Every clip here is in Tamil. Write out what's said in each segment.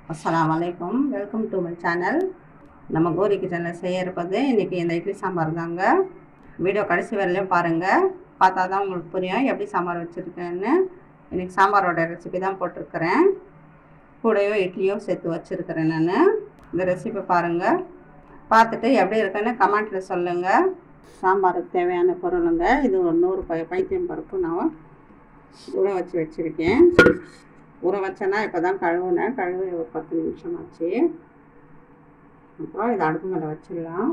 அஸ்ஸலாமு அலைக்கும் வெல்கம் டு மை சேனல் நம்ம கோரி கிச்சனில் செய்ய இருப்பது இன்றைக்கி இந்த இட்லி சாம்பார் தாங்க வீடியோ கடைசி வரையிலையும் பாருங்கள் பார்த்தா தான் உங்களுக்கு புரியும் எப்படி சாம்பார் வச்சுருக்கேன்னு இன்றைக்கி சாம்பாரோட ரெசிபி தான் போட்டிருக்கிறேன் கூடயோ இட்லியும் சேர்த்து வச்சுருக்கிறேன் நான் இந்த ரெசிபி பாருங்கள் பார்த்துட்டு எப்படி இருக்குன்னு கமெண்ட்டில் சொல்லுங்கள் சாம்பாருக்கு தேவையான பொருளுங்க இது ஒரு நூறு பை பைத்தியம் பருப்பு நான் ஊற வச்சு வச்சுருக்கேன் ஊற வச்சேன்னா இப்போ தான் கழுவுனேன் கழுவி ஒரு பத்து நிமிஷம் ஆச்சு அப்புறம் இதை அடுப்பு மேலே வச்சிடலாம்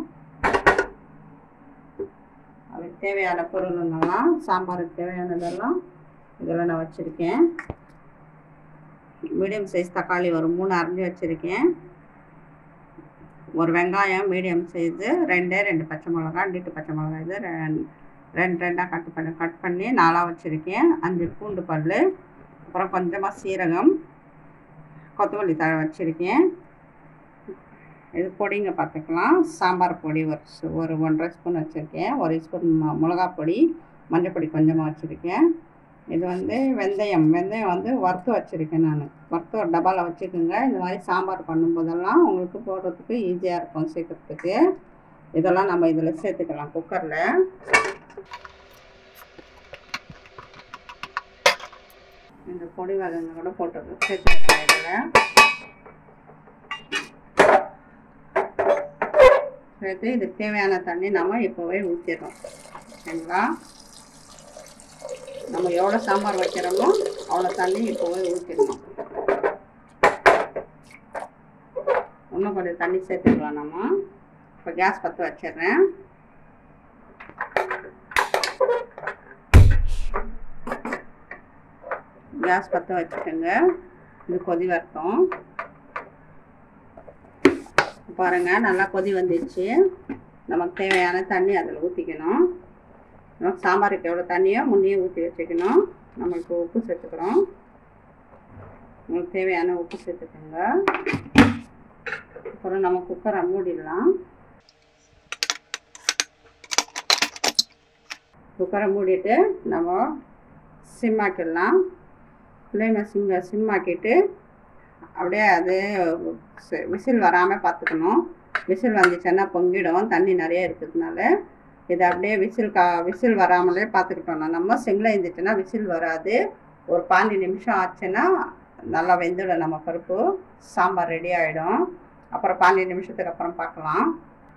அதுக்கு தேவையான பொருளுங்கெல்லாம் சாம்பாருக்கு தேவையானதெல்லாம் இதெல்லாம் நான் வச்சுருக்கேன் மீடியம் சைஸ் தக்காளி ஒரு மூணு அரைஞ்சி வச்சுருக்கேன் ஒரு வெங்காயம் மீடியம் சைஸு ரெண்டே ரெண்டு பச்சை மிளகா நீட்டு பச்சை மிளகா இது ரெ- ரெண்டு ரெண்டாக கட் பண்ணி கட் பண்ணி நாலாக வச்சுருக்கேன் அஞ்சு பூண்டு பல் அப்புறம் கொஞ்சமாக சீரகம் கொத்தமல்லி தழை வச்சுருக்கேன் இது பொடிங்க பார்த்துக்கலாம் சாம்பார் பொடி ஒரு ஸ்- ஒரு ஒன்றரை ஸ்பூன் வச்சுருக்கேன் ஒரு ஸ்பூன் ம- மிளகா பொடி மஞ்சள் பொடி கொஞ்சமாக வச்சுருக்கேன் இது வந்து வெந்தயம் வெந்தயம் வந்து வறுத்து வச்சுருக்கேன் நான் வறுத்து ஒரு டப்பாவில் வச்சுக்கோங்க இந்த மாதிரி சாம்பார் பண்ணும்போதெல்லாம் உங்களுக்கு போடுறதுக்கு ஈஸியாக இருக்கும் சேர்க்கறதுக்கு இதெல்லாம் நம்ம இதில் சேர்த்துக்கலாம் குக்கரில் இந்த பொடி வகைங்க கூட போட்டு சேர்த்துக்கலாம் இதில் சேர்த்து இதுக்கு தேவையான தண்ணி நம்ம இப்போவே ஊற்றிடுறோம் சரிங்களா நம்ம எவ்வளோ சாம்பார் வைக்கிறோமோ அவ்வளோ தண்ணி இப்போவே ஊற்றிடணும் இன்னும் கொஞ்சம் தண்ணி சேர்த்துக்கலாம் நம்ம இப்போ கேஸ் பற்ற வச்சிடுறேன் கேஸ் பற்ற வச்சுக்கோங்க இது கொதி வரட்டும் பாருங்க நல்லா கொதி வந்துடுச்சு நமக்கு தேவையான தண்ணி அதில் ஊற்றிக்கணும் நமக்கு சாம்பாருக்கு எவ்வளோ தண்ணியோ முன்னையே ஊற்றி வச்சுக்கணும் நம்மளுக்கு உப்பு சேர்த்துக்கிறோம் உங்களுக்கு தேவையான உப்பு சேர்த்துக்கோங்க அப்புறம் நம்ம குக்கரை மூடிடலாம் குக்கரை மூடிட்டு நம்ம சிம்மாக்கிடலாம் ஃப்ளேமை சிம் சிம்மாக்கிட்டு அப்படியே அது சி- விசில் வராமல் பார்த்துக்கணும் விசில் வந்துச்சுன்னா பொங்கிடும் தண்ணி நிறைய இருக்கிறதுனால இதை அப்படியே விசில் கா விசில் வராமலே பார்த்துக்கிட்டோம்னா நம்ம சிம்மில் இருந்துச்சுன்னா விசில் வராது ஒரு பாஞ்சு நிமிஷம் ஆச்சுன்னா நல்லா வெந்துடும் நம்ம பருப்பு சாம்பார் ரெடி ஆகிடும் அப்புறம் பாஞ்சு நிமிஷத்துக்கு அப்புறம் பார்க்கலாம்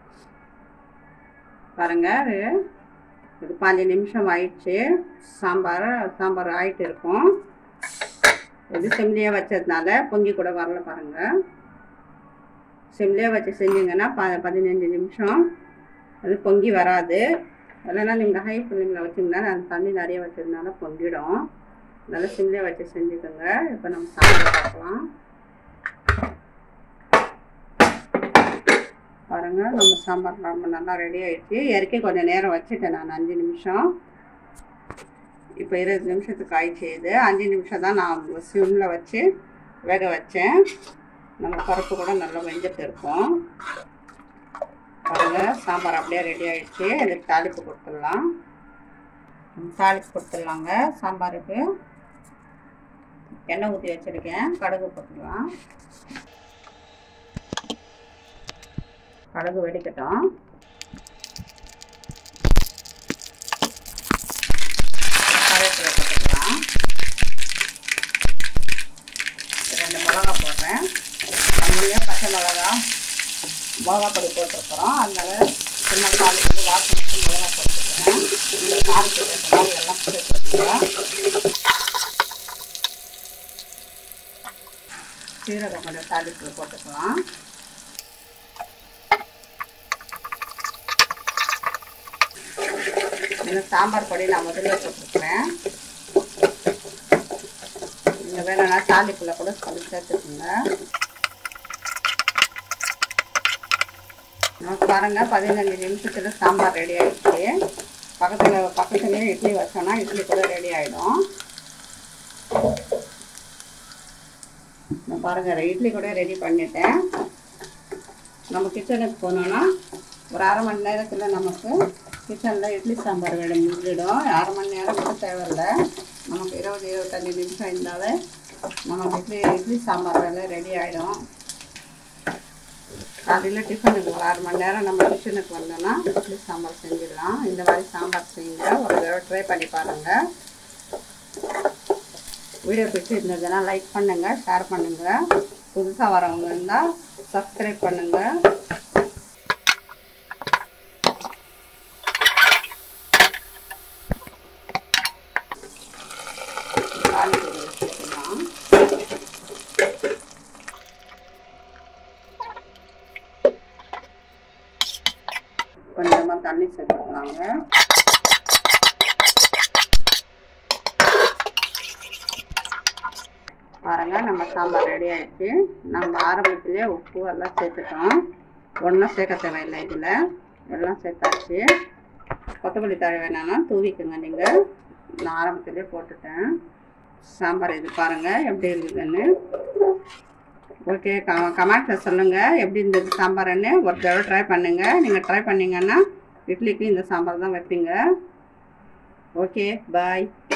பாருங்க இது- இது பாஞ்சு நிமிஷம் ஆயிடுச்சு சாம்பார் சாம்பார் ஆயிட்டு இருக்கும் இது சிம்லியே வச்சதுனால பொங்கி கூட வரல பாருங்க சிம்லியே வச்சு செஞ்சீங்கன்னா ப பதினஞ்சு நிமிஷம் அது பொங்கி வராது இல்லைன்னா நீங்கள் ஹை ஃப்ளேமில் வச்சிங்கன்னா அந்த தண்ணி நிறைய வச்சதுனால பொங்கிடும் அதனால சிம்லியே வச்சு செஞ்சுக்கோங்க இப்போ நம்ம சாம்பார் பார்க்கலாம் பாருங்க நம்ம சாம்பார் ரொம்ப நல்லா ரெடி ஆயிடுச்சு இறக்கி கொஞ்சம் நேரம் வச்சுட்டேன் நான் அஞ்சு நிமிஷம் இப்போ இருபது நிமிஷத்துக்கு ஆயிடுச்சு இது அஞ்சு நிமிஷம் தான் நான் சிம்மில் வச்சு வேக வச்சேன் நம்ம பருப்பு கூட நல்லா வெந்துட்டு இருக்கும் பாருங்க சாம்பார் அப்படியே ரெடி ஆயிடுச்சு இதுக்கு தாளிப்பு கொடுத்துடலாம் தாளிப்பு கொடுத்துடலாங்க சாம்பாருக்கு எண்ணெய் ஊற்றி வச்சுருக்கேன் கடுகு போட்டுடலாம் கடுகு வெடிக்கட்டும் கருவேப்பிலை போட்டுக்கலாம் ரெண்டு மிளகா போடுறேன் கம்மியாக பச்சை மிளகா மிளகா பொடி போட்டிருக்கிறோம் அதனால சின்ன காலி வந்து வாசனைக்கு மிளகா போட்டுக்கிறேன் இந்த காரத்துக்கு ஏற்ற மாதிரி எல்லாம் சேர்த்துக்கிறேன் சீரகம் கொஞ்சம் தாளிப்பில் போட்டுக்கலாம் இந்த சாம்பார் பொடி நான் முதல்ல போட்டிருக்கிறேன் நீங்கள் வேணும்னா தாளிப்புல கூட சொல்லி சேர்த்துக்கோங்க நமக்கு பாருங்க பதினஞ்சு நிமிஷத்தில் சாம்பார் ரெடி ஆயிடுச்சு பக்கத்தில் பக்கத்துலேயே இட்லி வச்சோன்னா இட்லி கூட ரெடி ஆகிடும் நான் பாருங்க இட்லி கூட ரெடி பண்ணிட்டேன் நம்ம கிச்சனுக்கு போனோன்னா ஒரு அரை மணி நேரத்தில் நமக்கு கிச்சனில் இட்லி சாம்பார் வேலை முடிஞ்சிடும் அரை மணி நேரம் கூட தேவையில்லை நமக்கு இருபது இருபத்தஞ்சி நிமிஷம் இருந்தாலே நம்ம இட்லி இட்லி சாம்பார் வேலை ரெடி ஆகிடும் காலையில் டிஃபனுக்கு ஒரு அரை மணி நேரம் நம்ம கிச்சனுக்கு வந்தோன்னா இட்லி சாம்பார் செஞ்சிடலாம் இந்த மாதிரி சாம்பார் செய்யுங்க ஒரு தடவை ட்ரை பண்ணி பாருங்கள் வீடியோ பிடிச்சிருந்ததுன்னா லைக் பண்ணுங்கள் ஷேர் பண்ணுங்கள் புதுசாக வரவங்க இருந்தால் சப்ஸ்கிரைப் பண்ணுங்கள் காலிஃப்ளவர் வச்சுக்கலாம் கொஞ்சமாக தண்ணி சேர்த்துக்கலாங்க பாருங்க நம்ம சாம்பார் ரெடி ஆயிடுச்சு நம்ம ஆரம்பத்திலே உப்பு எல்லாம் சேர்த்துட்டோம் ஒன்றும் சேர்க்க தேவையில்லை இதில் எல்லாம் சேர்த்தாச்சு கொத்தமல்லி தழை வேணாம்னா தூவிக்குங்க நீங்கள் நான் ஆரம்பத்திலே போட்டுட்டேன் சாம்பார் இது பாருங்கள் எப்படி இருக்குதுன்னு ஓகே க கமெண்ட்ஸில் சொல்லுங்கள் எப்படி இருந்தது சாம்பார்னு ஒரு தடவை ட்ரை பண்ணுங்கள் நீங்கள் ட்ரை பண்ணிங்கன்னா இட்லிக்கு இந்த சாம்பார் தான் வைப்பீங்க ஓகே பாய்